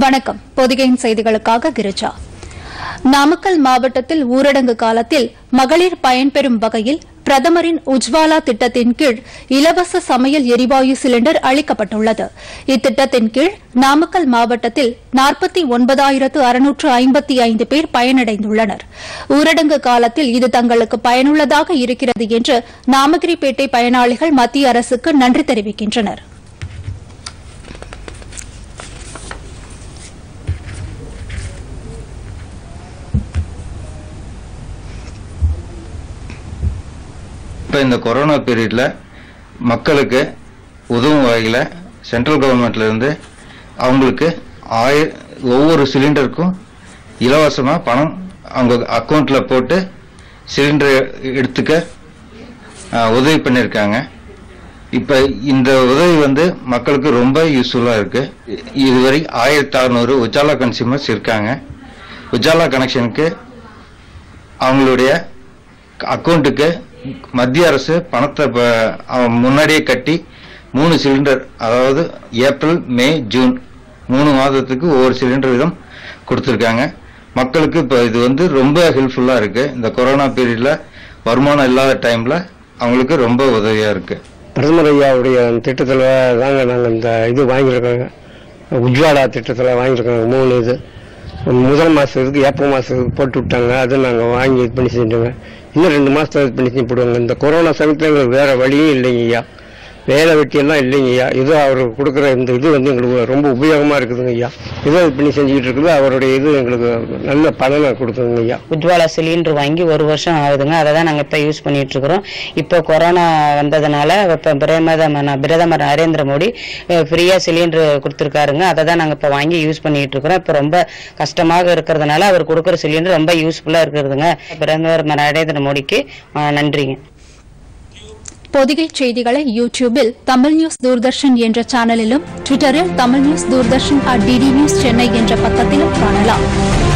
வணக்கம் பொதிகையின் செய்திகளுக்காக கிரிஜா நாமக்கல் மாவட்டத்தில் ஊரடங்கு காலத்தில் மகளிர் பயன்பெறும் வகையில் பிரதமரின் உஜ்வாலா திட்டத்தின் கீழ் இலவச சமையல் எரிவாயு சிலிண்டர் அளிக்கப்பட்டுள்ளது இத்திட்டத்தின் கீழ் நாமக்கல் மாவட்டத்தில் நாற்பத்தி ஒன்பதாயிரத்து அறுநூற்று ஐம்பத்தி ஐந்து பேர் பயனடைந்துள்ளனர் ஊரடங்கு காலத்தில் இது தங்களுக்கு பயனுள்ளதாக இருக்கிறது என்று நாமகிரிப்பேட்டை பயனாளிகள் மத்திய அரசுக்கு நன்றி தெரிவிக்கின்றனா் இப்போ இந்த கொரோனா பீரியடில் மக்களுக்கு உதவும் வகையில் சென்ட்ரல் கவர்மெண்ட்லேருந்து அவங்களுக்கு ஆய ஒவ்வொரு சிலிண்டருக்கும் இலவசமாக பணம் அவங்க அக்கௌண்ட்டில் போட்டு சிலிண்டர் எடுத்துக்க ஆ, உதவி பண்ணியிருக்காங்க இப்போ இந்த உதவி வந்து மக்களுக்கு ரொம்ப யூஸ்ஃபுல்லாக இருக்குது இதுவரை ஆயிரத்தி அறநூறு உஜாலா கன்சியூமர்ஸ் இருக்காங்க உஜாலா கனெக்ஷனுக்கு அவங்களுடைய அக்கௌண்ட்டுக்கு மத்திய அரசு பணத்தை ப- அவன் முன்னாடியே கட்டி மூணு சிலிண்டர் அதாவது ஏப்ரல் மே ஜூன் மூணு மாதத்துக்கு ஒவ்வொரு சிலிண்டர் வீதம் கொடுத்துருக்காங்க மக்களுக்கு இப்போ இது வந்து ரொம்ப ஹெல்ப்ஃபுல்லாக இருக்குது இந்த கொரோனா பீரியடில் வருமானம் இல்லாத டைமில் அவங்களுக்கு ரொம்ப உதவியாக இருக்குது பிரதமர் ஐயாவுடைய திட்டத்தில் தாங்க நாங்கள் இந்த இது வாங்கியிருக்கோங்க உஜ்வாலா திட்டத்தில் வாங்கியிருக்கோங்க மூணு இது முதல் மாதத்துக்கு ஏப்ரல் மாதத்துக்கு போட்டு விட்டாங்க அதை நாங்கள் வாங்கி இது பண்ணி செஞ்சோங்க இன்னும் ரெண்டு மாதத்துல இது பண்ணி செஞ்சு போடுவாங்க இந்த கொரோனா சமயத்தில் எங்களுக்கு வேறு வழியும் இல்லைங்க ஐயா வேலை வெட்டியெல்லாம் இல்லைங்க ஐயா இது அவர் கொடுக்குற இந்த இது வந்து எங்களுக்கு ரொம்ப உபயோகமாக இருக்குதுங்க ஐயா இதை இது பண்ணி செஞ்சுக்கிட்டு இருக்குது அவருடைய இது எங்களுக்கு நல்ல பலனை கொடுக்குதுங்க ஐயா உஜ்வாலா சிலிண்டர் வாங்கி ஒரு வருஷம் ஆகுதுங்க அதை தான் நாங்கள் இப்போ யூஸ் பண்ணிட்டு இருக்கிறோம் இப்போ கொரோனா வந்ததுனால இப்போ பிரதமர் பிரதமர் நரேந்திர மோடி ஃப்ரீயாக சிலிண்டர் கொடுத்துருக்காருங்க அதை தான் நாங்கள் இப்போ வாங்கி யூஸ் பண்ணிட்டு இருக்கிறோம் இப்போ ரொம்ப கஷ்டமாக இருக்கிறதுனால அவர் கொடுக்குற சிலிண்டர் ரொம்ப யூஸ்ஃபுல்லாக இருக்கிறதுங்க பிரதமர் நரேந்திர மோடிக்கு அஹ், நன்றிங்க பொதிகை செய்திகளை யூடியூபில் தமிழ் நியூஸ் தூர்தர்ஷன் என்ற சேனலிலும் ட்விட்டரில் Tamil news Doordarshan at DD news Chennai என்ற பக்கத்திலும் காணலாம்